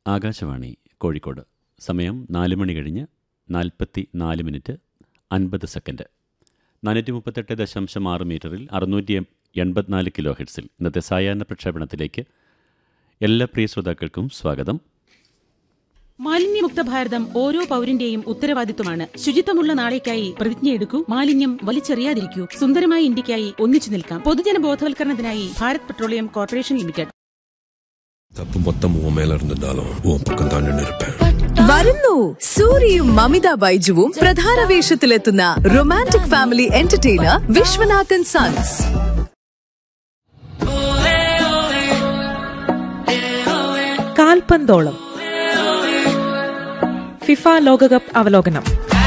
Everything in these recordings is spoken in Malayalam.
ആകാശവാണി കോഴിക്കോട് സമയം നാല് മണി കഴിഞ്ഞ് നാൽപ്പത്തി നാല് മിനിറ്റ് അൻപത് സെക്കൻഡ് നാനൂറ്റി മുപ്പത്തെട്ട് ദശാംശം ആറ് മീറ്ററിൽ അറുന്നൂറ്റി എൺപത്തിനാല് കിലോ ഹെഡ്സിൽ ഇന്നത്തെ സായാഹ്ന പ്രക്ഷേപണത്തിലേക്ക് എല്ലാ പ്രിയ ശ്രോതാക്കൾക്കും സ്വാഗതം മാലിന്യമുക്ത ഭാരതം ഓരോ പൗരന്റെയും ഉത്തരവാദിത്വമാണ് ശുചിത്വമുള്ള നാളേക്കായി പ്രതിജ്ഞയെടുക്കൂ മാലിന്യം വലിച്ചെറിയാതിരിക്കൂ സുന്ദരമായ ഇന്ത്യക്കായി ஒன்னிச்சு நிற்காம் பொதுஜன போதவல்கரணத்தினாയി ഭാരത് പെട്രോളിയം കോർപ്പറേഷൻ ലിമിറ്റഡ് தப்பு மொத்தம் உன் மேல இருந்திருந்தாலும் உன் பக்கம் தான் நின்று இருப்பேன் വരുന്നു സൂര്യയും മമിത ബൈജുവും പ്രധാന വേഷത്തിലെത്തുന്ന romantic family entertainer Viswanathan sons കാൽപന്തോളം ഫിഫ ലോകകപ്പ് അവലോകനം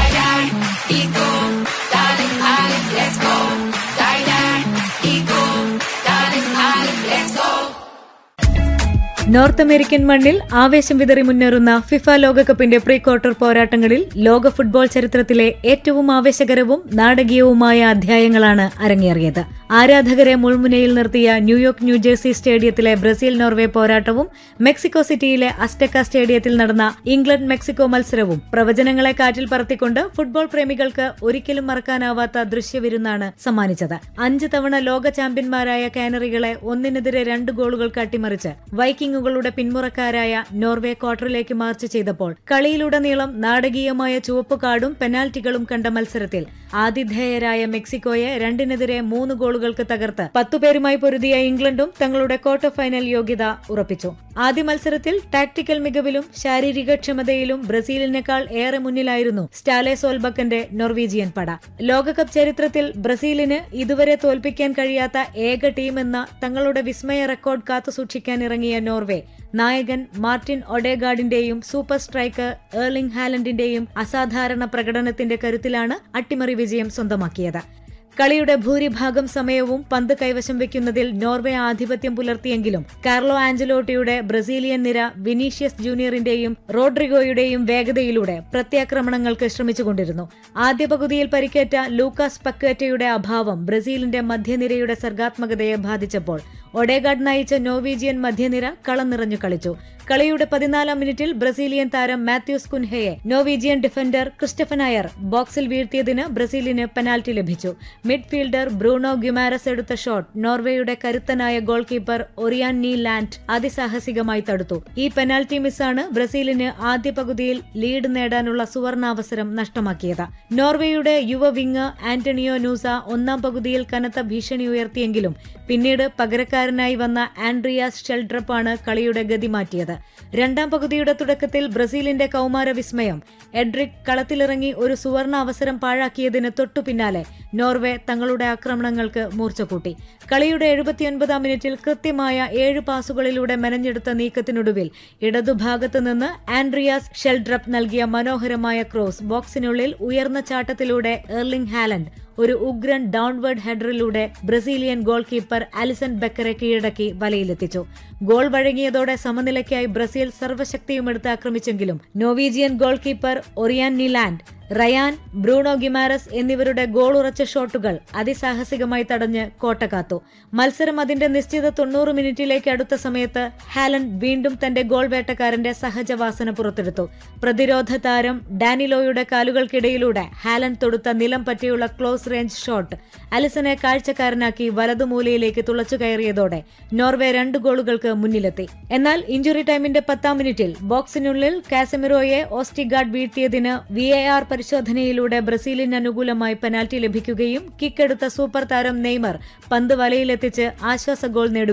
നോർത്ത് അമേരിക്കൻ മണ്ണിൽ ആവേശം വിതറി മുന്നേറുന്ന ഫിഫ ലോകകപ്പിന്റെ പ്രീ ക്വാർട്ടർ പോരാട്ടങ്ങളിൽ ലോക ഫുട്ബോൾ ചരിത്രത്തിലെ ഏറ്റവും ആവേശകരവും നാടകീയവുമായ അധ്യായങ്ങളാണ് അരങ്ങേറിയത് ആരാധകരെ മുൾമുനയിൽ നിർത്തിയ ന്യൂയോർക്ക് ന്യൂജേഴ്സി സ്റ്റേഡിയത്തിലെ ബ്രസീൽ നോർവേ പോരാട്ടവും മെക്സിക്കോ സിറ്റിയിലെ അസ്റ്റക്ക സ്റ്റേഡിയത്തിൽ നടന്ന ഇംഗ്ലണ്ട് മെക്സിക്കോ മത്സരവും പ്രവചനങ്ങളെ കാറ്റിൽ പറത്തിക്കൊണ്ട് ഫുട്ബോൾ പ്രേമികൾക്ക് ഒരിക്കലും മറക്കാനാവാത്ത ദൃശ്യവിരുന്നാണ് സമ്മാനിച്ചത് അഞ്ച് തവണ ലോക ചാമ്പ്യന്മാരായ കാനറികളെ ഒന്നിനെതിരെ രണ്ട് ഗോളുകൾക്ക് അട്ടിമറിച്ച് വൈക്കിങ്ങുകളുടെ പിന്മുറക്കാരായ നോർവേ ക്വാർട്ടറിലേക്ക് മാർച്ച് ചെയ്തപ്പോൾ കളിയിലുടനീളം നാടകീയമായ ചുവപ്പ് കാർഡും പെനാൽറ്റികളും കണ്ട മത്സരത്തിൽ ആതിഥേയരായ മെക്സിക്കോയെ രണ്ടിനെതിരെ മൂന്ന് ഗോളുകൾക്ക് തകർത്ത് പത്തുപേരുമായി പൊരുതിയ ഇംഗ്ലണ്ടും തങ്ങളുടെ ക്വാർട്ടർ ഫൈനൽ യോഗ്യത ഉറപ്പിച്ചു ആദ്യ മത്സരത്തിൽ ടാക്ടിക്കൽ മികവിലും ശാരീരിക ക്ഷമതയിലും ബ്രസീലിനേക്കാൾ ഏറെ മുന്നിലായിരുന്നു സ്റ്റാലെ സോൽബക്കന്റെ നോർവീജിയൻ പട ലോകകപ്പ് ചരിത്രത്തിൽ ബ്രസീലിന് ഇതുവരെ തോൽപ്പിക്കാൻ കഴിയാത്ത ഏക ടീമെന്ന തങ്ങളുടെ വിസ്മയ റെക്കോർഡ് കാത്തുസൂക്ഷിക്കാൻ ഇറങ്ങിയ നോർവേ നായകൻ മാർട്ടിൻ ഒഡേഗാർഡിന്റെയും സൂപ്പർ സ്ട്രൈക്കർ ഏർലിംഗ് ഹാലൻഡിന്റെയും അസാധാരണ പ്രകടനത്തിന്റെ കരുത്തിലാണ് അട്ടിമറി വിജയം സ്വന്തമാക്കിയത് കളിയുടെ ഭൂരിഭാഗം സമയവും പന്ത് കൈവശം വെക്കുന്നതിൽ നോർവേ ആധിപത്യം പുലർത്തിയെങ്കിലും കാർലോ ആഞ്ചലോട്ടിയുടെ ബ്രസീലിയൻ നിര വിനീഷ്യസ് ജൂനിയറിന്റെയും റോഡ്രിഗോയുടെയും വേഗതയിലൂടെ പ്രത്യാക്രമണങ്ങൾക്ക് ശ്രമിച്ചുകൊണ്ടിരുന്നു ആദ്യ പകുതിയിൽ പരിക്കേറ്റ ലൂക്കാസ് പക്വേറ്റയുടെ അഭാവം ബ്രസീലിന്റെ മധ്യനിരയുടെ സർഗാത്മകതയെ ബാധിച്ചപ്പോൾ ഒഡേഗാർഡ് നയിച്ച നോവീജിയൻ മധ്യനിര കളം നിറഞ്ഞു കളിച്ചു കളിയുടെ പതിനാലാം മിനിറ്റിൽ ബ്രസീലിയൻ താരം മാത്യൂസ് കുൻഹയെ നോവീജിയൻ ഡിഫൻഡർ ക്രിസ്റ്റഫൻ അയർ ബോക്സിൽ വീഴ്ത്തിയതിന് ബ്രസീലിന് പെനാൽറ്റി ലഭിച്ചു മിഡ്ഫീൽഡർ ബ്രൂണോ ഗ്യുമാരസ് എടുത്ത ഷോട്ട് നോർവേയുടെ കരുത്തനായ ഗോൾ കീപ്പർ ഒറിയാൻ നീ ലാൻഡ് അതിസാഹസികമായി തടുത്തു ഈ പെനാൽറ്റി മിസ്സാണ് ബ്രസീലിന് ആദ്യ പകുതിയിൽ ലീഡ് നേടാനുള്ള സുവർണാവസരം നഷ്ടമാക്കിയത് നോർവേയുടെ യുവ വിങ് ആന്റണിയോ നൂസ ഒന്നാം പകുതിയിൽ കനത്ത ഭീഷണി ഉയർത്തിയെങ്കിലും പിന്നീട് പകരക്കാരനായി വന്ന ആൻഡ്രിയാസ് ഷെൽഡ്രപ്പാണ് കളിയുടെ ഗതി മാറ്റിയത് രണ്ടാം പകുതിയുടെ തുടക്കത്തിൽ ബ്രസീലിന്റെ കൗമാര വിസ്മയം എഡ്രിക് കളത്തിലിറങ്ങി ഒരു സുവർണ അവസരം പാഴാക്കിയതിന് തൊട്ടു പിന്നാലെ നോർവേ തങ്ങളുടെ ആക്രമണങ്ങൾക്ക് മൂർച്ച കൂട്ടി കളിയുടെ എഴുപത്തിയൊൻപതാം മിനിറ്റിൽ കൃത്യമായ ഏഴ് പാസുകളിലൂടെ മെനഞ്ഞെടുത്ത നീക്കത്തിനൊടുവിൽ ഇടതുഭാഗത്ത് നിന്ന് ആൻഡ്രിയാസ് ഷെൽഡ്രപ്പ് നൽകിയ മനോഹരമായ ക്രോസ് ബോക്സിനുള്ളിൽ ഉയർന്ന ചാട്ടത്തിലൂടെ എർലിംഗ് ഹാലൻഡ് ഒരു ഉഗ്രൻ ഡൗൺവേർഡ് ഹെഡറിലൂടെ ബ്രസീലിയൻ ഗോൾ കീപ്പർ അലിസൺ ബെക്കറെ കീഴടക്കി വലയിലെത്തിച്ചു ഗോൾ വഴങ്ങിയതോടെ സമനിലയ്ക്കായി ബ്രസീൽ സർവ്വശക്തിയുമെടുത്ത് ആക്രമിച്ചെങ്കിലും Norwegian goalkeeper Orjan Nyland Rayan Bruno Guimaraes എന്നിവരുടെ ഗോൾ ഉറച്ച ഷോട്ടുകൾ അതിസാഹസികമായി തടഞ്ഞ് കോട്ട കാത്തു മത്സരം അതിന്റെ നിശ്ചിത തൊണ്ണൂറ് മിനിറ്റിലേക്ക് അടുത്ത സമയത്ത് ഹാലൻ വീണ്ടും തന്റെ ഗോൾ വേട്ടക്കാരന്റെ സഹജവാസന പുറത്തെടുത്തു പ്രതിരോധ താരം ഡാനിലോയുടെ കാലുകൾക്കിടയിലൂടെ ഹാലൻ തൊടുത്ത നിലം പറ്റിയുള്ള ക്ലോസ് റേഞ്ച് ഷോട്ട് അലിസനെ കാഴ്ചക്കാരനാക്കി വലതുമൂലയിലേക്ക് തുളച്ചു കയറിയതോടെ നോർവേ രണ്ട് ഗോളുകൾക്ക് മുന്നിലെത്തി എന്നാൽ ഇഞ്ചുറി ടൈമിന്റെ പത്താം മിനിറ്റിൽ ബോക്സിനുള്ളിൽ കാസമിറോയെ ഓസ്റ്റിഗാർഡ് വീഴ്ത്തിയതിന് വി എ ആർ പരിശോധനയിലൂടെ ബ്രസീലിന് അനുകൂലമായി പെനാൽറ്റി ലഭിക്കുകയും കിക്കെടുത്ത സൂപ്പർ താരം നെയ്മർ പന്ത് വലയിലെത്തിച്ച് ആശ്വാസ ഗോൾ നേടുകയും